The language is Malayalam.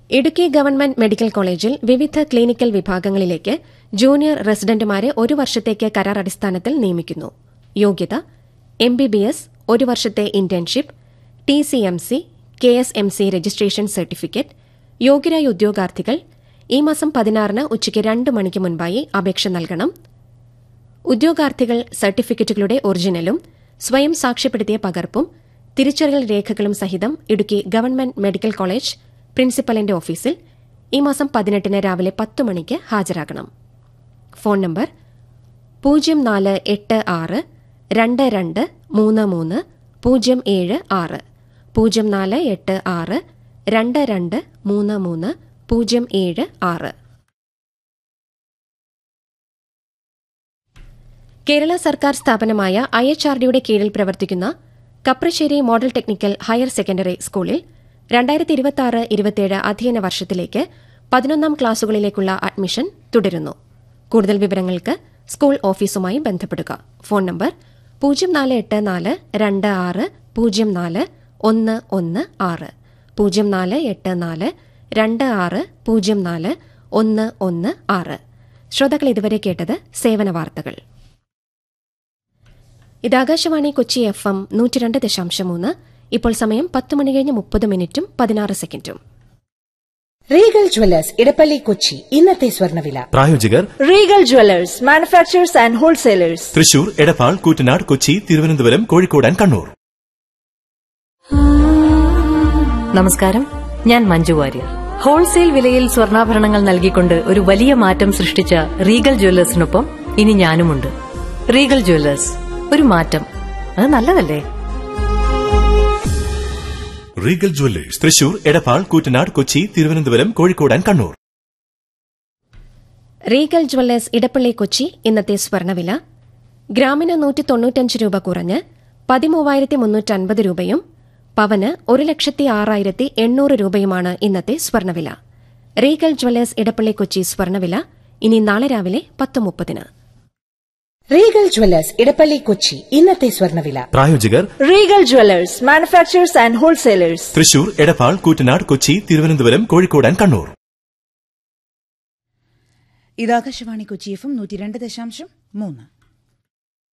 ഇടുക്കി ഗവൺമെന്റ് മെഡിക്കൽ കോളേജിൽ വിവിധ ക്ലിനിക്കൽ വിഭാഗങ്ങളിലേക്ക് ജൂനിയർ റെസിഡന്റുമാരെ ഒരു വർഷത്തേക്ക് കരാർ അടിസ്ഥാനത്തിൽ നിയമിക്കുന്നു യോഗ്യത എംബിബിഎസ് ഒരു വർഷത്തെ internship T C M C K S M C registration certificate യോഗ്യരായ ഉദ്യോഗാർത്ഥികൾ ഈ മാസം പതിനാറിന് ഉച്ചയ്ക്ക് രണ്ട് മണിക്ക് മുൻപായി അപേക്ഷ നൽകണം ഉദ്യോഗാർത്ഥികൾ സർട്ടിഫിക്കറ്റുകളുടെ ഒറിജിനലും സ്വയം സാക്ഷ്യപ്പെടുത്തിയ പകർപ്പും തിരിച്ചറിയൽ രേഖകളും സഹിതം ഇടുക്കി ഗവൺമെന്റ് മെഡിക്കൽ കോളേജ് പ്രിൻസിപ്പലിന്റെ ഓഫീസിൽ ഈ മാസം പതിനെട്ടിന് രാവിലെ പത്ത് മണിക്ക് ഹാജരാകണം ഫോൺ നമ്പർ പൂജ്യം നാല് എട്ട് ആറ് രണ്ട് രണ്ട് മൂന്ന് മൂന്ന് പൂജ്യം ഏഴ് ആറ് പൂജ്യം നാല് എട്ട് ആറ് രണ്ട് രണ്ട് മൂന്ന് മൂന്ന് പൂജ്യം ഏഴ് ആറ് കേരള സർക്കാർ സ്ഥാപനമായ ഐ എച്ച് ആർ ഡിയുടെ കീഴിൽ പ്രവർത്തിക്കുന്ന Kaprassery model technical higher secondary സ്കൂളിൽ രണ്ടായിരത്തി ഇരുപത്തിയാറ് ഇരുപത്തിയേഴ് അധ്യയന വർഷത്തിലേക്ക് പതിനൊന്നാം ക്ലാസുകളിലേക്കുള്ള അഡ്മിഷൻ തുടരുന്നു കൂടുതൽ വിവരങ്ങൾക്ക് സ്കൂൾ ഓഫീസുമായി ബന്ധപ്പെടുക ഫോൺ നമ്പർ പൂജ്യം നാല് എട്ട് നാല് രണ്ട് ആറ് പൂജ്യം നാല് ഒന്ന് ഒന്ന് ആറ് പൂജ്യം നാല് എട്ട് നാല് രണ്ട് ആറ് പൂജ്യം നാല് ഒന്ന് ഒന്ന് ആറ് ശ്രോതാക്കൾ ഇതുവരെ കേട്ടത് സേവന വാർത്തകൾ ഇത് ആകാശവാണി കൊച്ചി എഫ് എം നൂറ്റിരണ്ട് ദശാംശം മൂന്ന് ഇപ്പോൾ സമയം പത്ത് മണി കഴിഞ്ഞ് മുപ്പത് മിനിറ്റും പതിനാറ് സെക്കൻഡും റീഗൽ ജ്വല്ലേഴ്സ് ഇടപ്പള്ളി കൊച്ചി ഇന്നത്തെ സ്വർണ്ണവില പ്രായോജകർ Regal jewellers manufacturers and wholesalers Thrissur Edappal Koottanad Kochi Thiruvananthapuram Kozhikode and Kannur നമസ്കാരം ഞാൻ മഞ്ജു വാര്യർ ഹോൾസെയിൽ വിലയിൽ സ്വർണ്ണാഭരണങ്ങൾ നൽകിക്കൊണ്ട് ഒരു വലിയ മാറ്റം സൃഷ്ടിച്ച റീഗൽ ജ്വല്ലേഴ്സിനൊപ്പം ഇനി ഞാനുമുണ്ട് റീഗൽ ജ്വല്ലേഴ്സ് ഒരു മാറ്റം അത് നല്ലതല്ലേ Regal jewellers Thrissur Edappal Koottanad Kochi Thiruvananthapuram Kozhikode and Kannur Regal jewellers Edappally Kochi ഇന്നത്തെ സ്വർണ്ണവില ഗ്രാമിന് നൂറ്റി തൊണ്ണൂറ്റഞ്ച് രൂപ കുറഞ്ഞ് പതിമൂവായിരത്തി മുന്നൂറ്റൻപത് രൂപയും പവന് ഒരു ലക്ഷത്തി ആറായിരത്തി എണ്ണൂറ് രൂപയുമാണ് ഇന്നത്തെ സ്വർണ്ണവില റീഗൽ ജ്വല്ലേഴ്സ് ഇടപ്പള്ളി കൊച്ചി സ്വർണ്ണവില ഇനി നാളെ രാവിലെ പത്ത് മുപ്പതിന് റീഗൽ ജ്വല്ലേഴ്സ് ഇടപ്പള്ളി കൊച്ചി ഇന്നത്തെ സ്വർണ്ണവില പ്രായോജകർ Regal jewellers manufacturers and wholesalers Thrissur Edappal Koottanad Kochi Thiruvananthapuram Kozhikode and Kannur ഇത് ആകാശവാണി കൊച്ചി എഫും നൂറ്റി രണ്ട് ദശാംശം മൂന്ന്